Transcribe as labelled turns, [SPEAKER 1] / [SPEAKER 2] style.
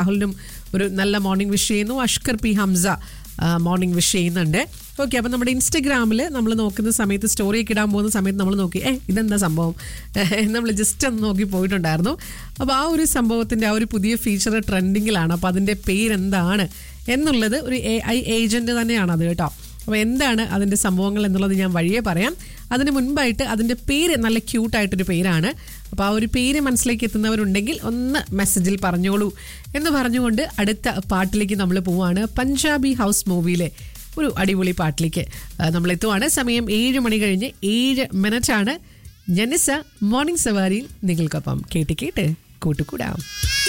[SPEAKER 1] രാഹുലിനും ഒരു നല്ല morning wish ചെയ്യുന്നു Ashkar P Hamsa morning wish ചെയ്യുന്നുണ്ട് ഓക്കെ അപ്പം നമ്മുടെ ഇൻസ്റ്റഗ്രാമിൽ നമ്മൾ നോക്കുന്ന സമയത്ത് സ്റ്റോറിയൊക്കെ ഇടാൻ പോകുന്ന സമയത്ത് നമ്മൾ നോക്കി ഏ ഇതെന്താ സംഭവം നമ്മൾ ജസ്റ്റ് ഒന്ന് നോക്കി പോയിട്ടുണ്ടായിരുന്നു അപ്പോൾ ആ ഒരു സംഭവത്തിൻ്റെ ആ ഒരു പുതിയ ഫീച്ചർ ട്രെൻഡിങ്ങിലാണ് അപ്പോൾ അതിൻ്റെ പേരെന്താണ് എന്നുള്ളത് ഒരു എ ഐ ഏജൻറ്റ് തന്നെയാണ് അത് കേട്ടോ അപ്പോൾ എന്താണ് അതിൻ്റെ സംഭവങ്ങൾ എന്നുള്ളത് ഞാൻ വഴിയെ പറയാം അതിന് മുൻപായിട്ട് അതിൻ്റെ പേര് നല്ല ക്യൂട്ടായിട്ടൊരു പേരാണ് അപ്പോൾ ആ ഒരു പേര് മനസ്സിലേക്ക് എത്തുന്നവരുണ്ടെങ്കിൽ ഒന്ന് മെസ്സേജിൽ പറഞ്ഞോളൂ എന്ന് പറഞ്ഞുകൊണ്ട് അടുത്ത പാട്ടിലേക്ക് നമ്മൾ പോവാണ് പഞ്ചാബി ഹൗസ് മൂവിയിലെ ഒരു അടിപൊളി പാട്ടിലേക്ക് ആ, നമ്മൾ എത്തുവാണ് സമയം ഏഴ് മണി കഴിഞ്ഞ് ഏഴ് മിനിറ്റാണ് ജനിസ മോർണിംഗ് സവാരിയിൽ നിങ്ങൾക്കൊപ്പം കേട്ട് കേട്ട് കൂട്ടുകൂടാം